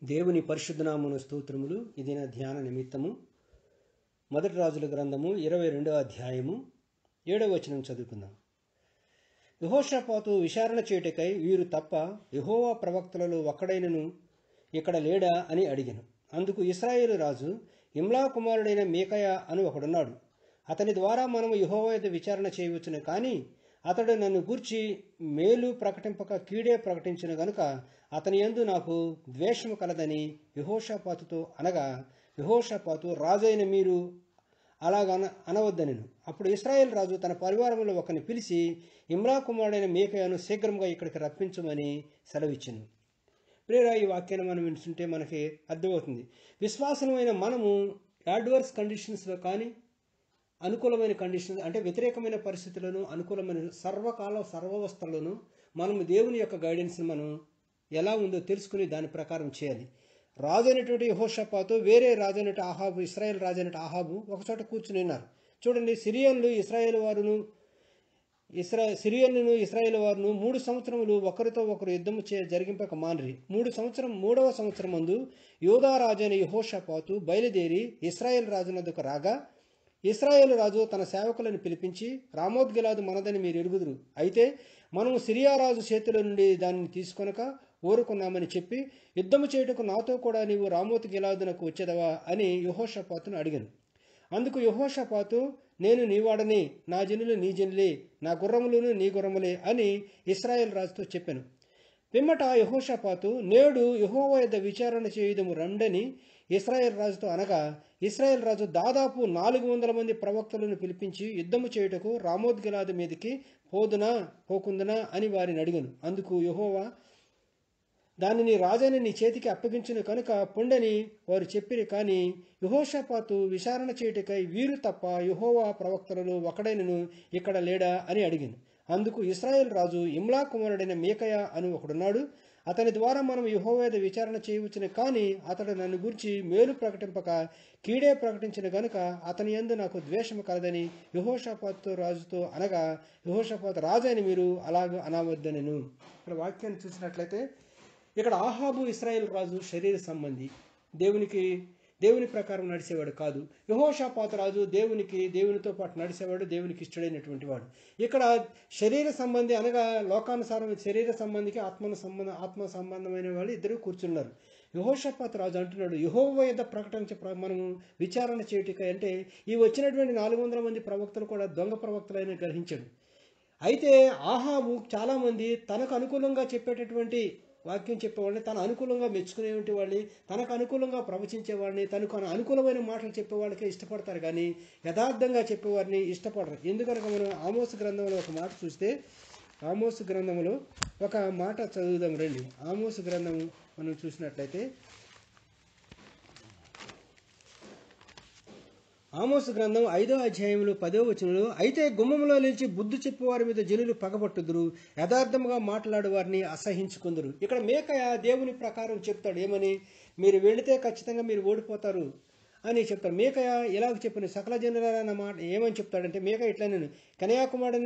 దేవుని పరిశుద్ధనామను స్తోత్రములు ఇది నా ధ్యాన నిమిత్తము మొదటి రాజుల గ్రంథము ఇరవై రెండవ అధ్యాయము ఏడవ వచనం చదువుకుందాం యహోషపాతు విచారణ చేయుటకై వీరు తప్ప యహోవా ప్రవక్తలలో ఒక్కడైనను ఇక్కడ లేడా అని అడిగాను అందుకు ఇస్రాయేలు రాజు ఇమ్లా కుమారుడైన మేకయ అని ఒకడున్నాడు అతని ద్వారా మనము యహోవా యొక్క విచారణ చేయవచ్చును కానీ అతడు నన్ను గూర్చి మేలు ప్రకటింపక కీడే ప్రకటించిన గనుక అతని యందు నాకు ద్వేషము కలదని యహోషపాతుతో అనగా యహోషపాతు రాజైన మీరు అలాగన అనవద్దనెను అప్పుడు ఇస్రాయేల్ రాజు తన పరివారంలో ఒకరిని పిలిచి ఇమ్రా కుమారుడైన మేకయను శీఘ్రంగా ఇక్కడికి రప్పించమని సెలవిచ్చాను ప్రేరా ఈ వాక్యాన్ని మనం వింటుంటే మనకి అర్థమవుతుంది విశ్వాసమైన మనము అడ్వర్స్ కండిషన్స్లో కానీ అనుకూలమైన కండిషన్ అంటే వ్యతిరేకమైన పరిస్థితులను అనుకూలమైన సర్వకాల సర్వవస్థలను మనం దేవుని యొక్క గైడెన్స్ని మనం ఎలా ఉందో తెలుసుకుని దాని ప్రకారం చేయాలి రాజు అయినటువంటి యహోషపాతో వేరే రాజు అయినట్టు ఆహాబు ఇస్రాయేల్ రాజు అయినట్టు ఆహాబు ఒకచోట కూర్చుని ఉన్నారు చూడండి సిరియన్లు ఇస్రాయేల్ వారును ఇస్రా సిరియన్లను ఇస్రాయేల్ వారును మూడు సంవత్సరములు ఒకరితో ఒకరు యుద్ధము చే జరిగింపక మానరి మూడు సంవత్సరం మూడవ సంవత్సరం మందు యోధా రాజు అయిన యహోషపాతు బయలుదేరి ఇస్రాయేల్ రాజునద్దకు రాగా ఇస్రాయేల్ రాజు తన సేవకులను పిలిపించి రామోద్గిలాదు మనదని మీరు ఎరుగుదురు అయితే మనము సిరియా రాజు చేతిలో నుండి దానిని తీసుకొనక ఊరుకున్నామని చెప్పి యుద్ధము చేయుటకు నాతో కూడా నీవు రామోత్ గిలాదునకు వచ్చేదవా అని యహోషపాతును అడిగాను అందుకు యహోషపాతు నేను నీవాడని నా జనులు నీ జనులే నా గుర్రములను నీ గుర్రములే అని ఇస్రాయేల్ రాజుతో చెప్పాను పిమ్మట యహోషపాతు నేడు యహోవ యొద్ద విచారణ చేయుదము రండని ఇస్రాయేల్ రాజుతో అనగా ఇస్రాయేల్ రాజు దాదాపు నాలుగు వందల మంది ప్రవక్తలను పిలిపించి యుద్ధము చేయుటకు రామోద్గిలాదు మీదకి పోదునా పోకుందునా అని వారిని అడిగాను అందుకు యహోవా దానిని రాజాని నీ చేతికి అప్పగించును కనుక పొండని వారు చెప్పిరి కానీ యుహోషపాతు విచారణ చేయుటకై వీరు తప్ప యుహోవా ప్రవక్తలలో ఒకడైనను ఇక్కడ లేడా అని అడిగాను అందుకు ఇస్రాయేల్ రాజు ఇమ్లా కుమారుడైన మేకయ అని ఒకడున్నాడు అతని ద్వారా మనం యుహోవేద విచారణ చేయవచ్చును కానీ అతడు నన్ను గురించి మేలు ప్రకటింపక కీడే ప్రకటించిన గనుక అతని యందు నాకు ద్వేషము కలదని యుహోషపాత్తో రాజుతో అనగా యుహోషపాత్ రాజు అని మీరు అలాగ అనవద్దనను ఇక్కడ వాక్యాన్ని చూసినట్లయితే ఇక్కడ ఆహాబు ఇస్రాయేల్ రాజు శరీర సంబంధి దేవునికి దేవుని ప్రకారం నడిచేవాడు కాదు యహోషాపాత రాజు దేవునికి దేవునితో పాటు నడిచేవాడు దేవునికి ఇష్టడైనటువంటి వాడు ఇక్కడ శరీర సంబంధి అనగా లోకానుసారం శరీర సంబంధికి ఆత్మ సంబంధ ఆత్మ సంబంధమైన వాళ్ళు ఇద్దరు కూర్చున్నారు యహోషపాత రాజు అంటున్నాడు యహోవ యొద్ద ప్రకటించే మనము విచారణ చేయటిక అంటే ఈ వచ్చినటువంటి నాలుగు వందల మంది ప్రవక్తలు కూడా దొంగ ప్రవక్తలైన గ్రహించాడు అయితే ఆహాబు చాలామంది తనకు అనుకూలంగా చెప్పేటటువంటి వాక్యం చెప్పేవాడిని తన అనుకూలంగా మెచ్చుకునేటువంటి వాళ్ళని తనకు అనుకూలంగా ప్రవచించేవాడిని తనకు అనుకూలమైన మాటలు చెప్పేవాళ్ళకే ఇష్టపడతారు కానీ యథార్థంగా చెప్పేవారిని ఇష్టపడరు ఎందుకనక మనం ఆమోస్ గ్రంథంలో ఒక మాట చూస్తే ఆమోస్ గ్రంథంలో ఒక మాట చదువుదాం రండి ఆమోస్ గ్రంథం మనం చూసినట్లయితే ఆమోస్ గ్రంథం ఐదో అధ్యాయంలో పదో వచనంలో అయితే గుమ్మంలో నిలిచి బుద్ధి చెప్పేవారి మీద జనులు పగబట్టుదురు యథార్థంగా మాట్లాడు వారిని అసహించుకుందరు ఇక్కడ మేకయ దేవుని ప్రకారం చెప్తాడు ఏమని మీరు వెళితే ఖచ్చితంగా మీరు ఓడిపోతారు అని చెప్తాడు మేకయ ఇలాగ చెప్పిన సకల జనుల మాట ఏమని చెప్తాడంటే మేక ఇట్లా నేను కన్యాకుమారుడైన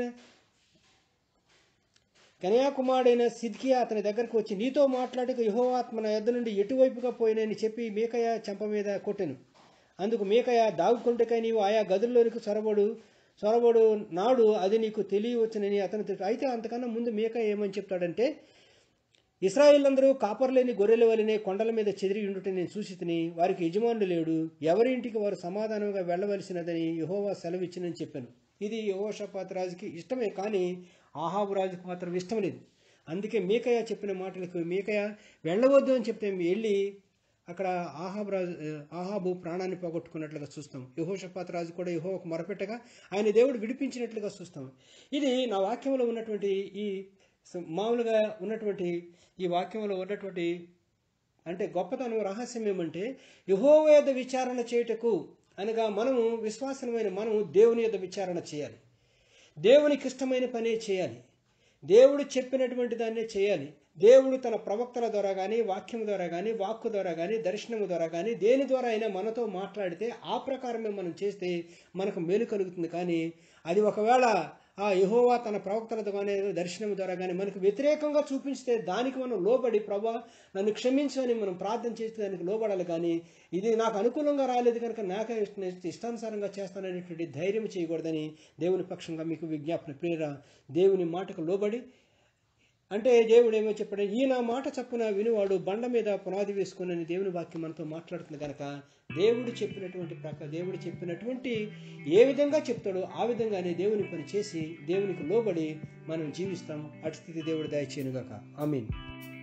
కన్యాకుమారుడైన సిద్కియా అతని దగ్గరకు వచ్చి నీతో మాట్లాడక యహోవాత్మ నా యొద్ద నుండి ఎటువైపుగా పోయినని చెప్పి మేకయ చెంప మీద కొట్టెను అందుకు మేకయ దాగుకుంటకై నీవు ఆయా గదుల్లోనికి చొరబడు చొరబడు నాడు అది నీకు తెలియవచ్చునని అతను అయితే అంతకన్నా ముందు మేకయ ఏమని చెప్తాడంటే ఇస్రాయిల్ అందరూ కాపర్లేని గొర్రెల వలనే కొండల మీద చెదిరి ఉండుట నేను చూసి తిని వారికి యజమానుడు లేడు ఎవరి ఇంటికి వారు సమాధానంగా వెళ్ళవలసినదని యహోవా సెలవిచ్చినని చెప్పాను ఇది యహోషపాత రాజుకి ఇష్టమే కానీ ఆహాబు రాజుకు మాత్రం ఇష్టం లేదు అందుకే మేకయ్య చెప్పిన మాటలకు మేకయ్య వెళ్ళవద్దు అని చెప్తే వెళ్ళి అక్కడ ఆహాబు రాజు ఆహాబు ప్రాణాన్ని పోగొట్టుకున్నట్లుగా చూస్తాం యహోషపాత రాజు కూడా యహోకు మొరపెట్టగా ఆయన దేవుడు విడిపించినట్లుగా చూస్తాం ఇది నా వాక్యంలో ఉన్నటువంటి ఈ మామూలుగా ఉన్నటువంటి ఈ వాక్యంలో ఉన్నటువంటి అంటే గొప్పతనం రహస్యం ఏమంటే యహోవేద విచారణ చేయుటకు అనగా మనము విశ్వాసమైన మనము దేవుని యొక్క విచారణ చేయాలి దేవునికి ఇష్టమైన పనే చేయాలి దేవుడు చెప్పినటువంటి దాన్నే చేయాలి దేవుడు తన ప్రవక్తల ద్వారా కానీ వాక్యం ద్వారా కానీ వాక్కు ద్వారా కానీ దర్శనము ద్వారా కానీ దేని ద్వారా అయినా మనతో మాట్లాడితే ఆ ప్రకారమే మనం చేస్తే మనకు మేలు కలుగుతుంది కానీ అది ఒకవేళ ఆ యహోవా తన ప్రవక్తలతో కానీ దర్శనం ద్వారా కానీ మనకు వ్యతిరేకంగా చూపించితే దానికి మనం లోబడి ప్రభా నన్ను క్షమించని మనం ప్రార్థన చేస్తే దానికి లోబడాలి కానీ ఇది నాకు అనుకూలంగా రాలేదు కనుక నాకే ఇష్ట- ఇష్టానుసారంగా చేస్తాననేటువంటి ధైర్యం చేయకూడదని దేవుని పక్షంగా మీకు విజ్ఞాపన ప్రేర దేవుని మాటకు లోబడి అంటే దేవుడు ఏమో చెప్పాడు ఈ నా మాట చప్పున వినువాడు బండ మీద పునాది వేసుకుని దేవుని వాక్యం మనతో మాట్లాడుతుంది కనుక దేవుడు చెప్పినటువంటి ప్రక దేవుడు చెప్పినటువంటి ఏ విధంగా చెప్తాడో ఆ విధంగానే దేవుని పని చేసి దేవునికి లోబడి మనం జీవిస్తాం అటు స్థితి దేవుడు దయచేయనుగాక ఆమీన్